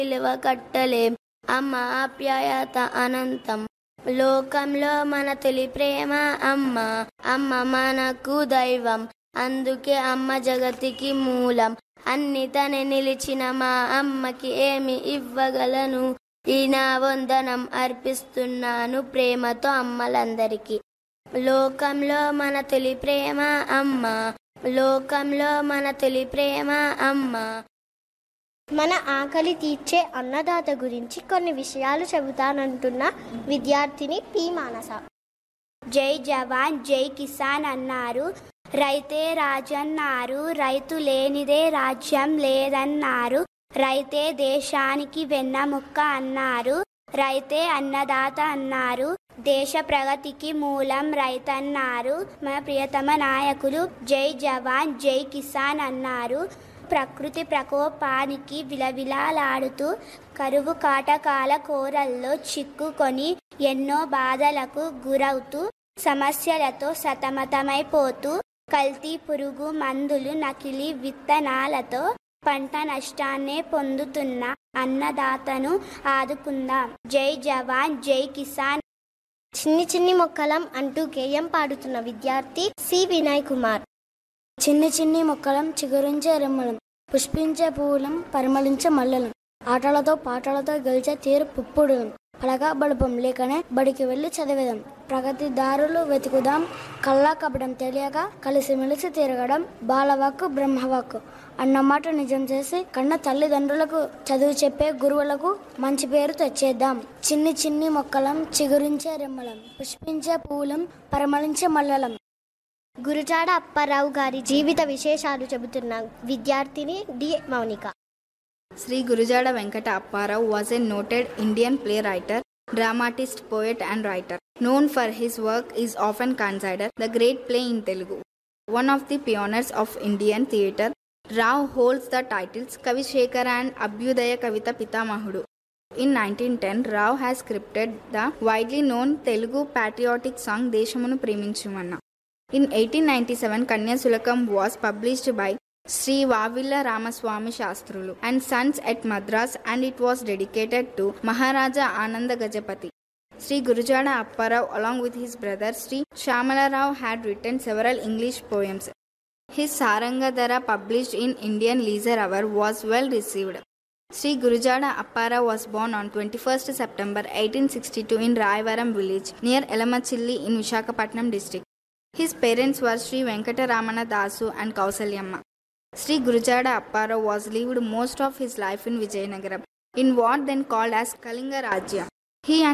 విలువ కట్టలేం అమ్మ ఆప్యాయత అనంతం లోకంలో మన తొలి ప్రేమ అమ్మ అమ్మ మనకు దైవం అందుకే అమ్మ జగతికి మూలం అన్ని తనే నిలిచిన మా అమ్మకి ఏమి ఇవ్వగలను ఈ నా వందనం అర్పిస్తున్నాను ప్రేమతో అమ్మలందరికీ లోకంలో మన తొలి ప్రేమ అమ్మ లోకంలో మన తొలి ప్రేమ అమ్మ మన ఆకలి తీర్చే అన్నదాత గురించి కొన్ని విషయాలు చెబుతానంటున్న విద్యార్థిని పి మానస జై జవాన్ జై కిసాన్ అన్నారు రైతే రాజన్నారు రైతు లేనిదే రాజ్యం లేదన్నారు రైతే దేశానికి వెన్నముక్క అన్నారు రైతే అన్నదాత అన్నారు దేశ ప్రగతికి మూలం రైతన్నారు మన ప్రియతమ నాయకులు జై జవాన్ జై కిసాన్ అన్నారు ప్రకృతి ప్రకోపానికి విలవిలాలాడుతూ కరువు కాటకాల కోరల్లో చిక్కుకొని ఎన్నో బాధలకు గురవుతూ సమస్యలతో సతమతమైపోతూ కల్తీ పురుగు మందులు నకిలీ విత్తనాలతో పంట నష్టాన్నే పొందుతున్న అన్నదాతను ఆదుకుందాం జై జవాన్ జై కిసాన్ చిన్ని చిన్ని మొక్కలం అంటూ గేయం పాడుతున్న విద్యార్థి సి వినయ్ కుమార్ చిన్ని చిన్ని మొక్కలం చిగురించే రెమ్మలం పుష్పించే పువ్వులం పరిమళించే మల్లెలం ఆటలతో పాటలతో గెలిచే తీరు పుప్పుడులం పలక బడుపం లేకనే బడికి వెళ్ళి చదివేదాం ప్రగతి దారులు వెతుకుదాం కల్లా కపడం తెలియక కలిసిమెలిసి తిరగడం బాలవాక్కు బ్రహ్మవాక్కు అన్నమాట నిజం చేసి కన్న తల్లిదండ్రులకు చదువు చెప్పే గురువులకు మంచి పేరు తెచ్చేద్దాం చిన్ని చిన్ని మొక్కలం చిగురించే రెమ్మలం పుష్పించే పువ్వులం పరిమళించే మల్లెలం గురుజాడ అప్పారావు గారి జీవిత విశేషాలు చెబుతున్న విద్యార్థిని D Mounika Sri Gurujada Venkata Apparao was a noted Indian playwright, dramatist, poet, and writer. Known for his work, is often considered the great play in Telugu. One of the pioneers of Indian theatre, Rao holds the titles Kavishekar and Abhyudaya Kavita Pitamahudu. In 1910, Rao has scripted the widely known Telugu patriotic song Deshamunu Preminchumanna. In 1897, Kanya Sulakam was published by Sri Vavilla Ramaswamy Shastrulu and Sons at Madras and it was dedicated to Maharaja Ananda Gajapati. Sri Gurujada Apparao along with his brother Sri Shamala Rao had written several English poems. His Sarangadhara published in Indian Leisure Hour was well received. Sri Gurujada Appara was born on 21st September 1862 in Raivaram village near Elamachilli in Visakhapatnam district. His parents were Sri Venkataramana Dasu and Kausalyamma. Sri Gurujada Appara was lived most of his life in Vijayanagaram, in what then called as Kalinga Rajya. He and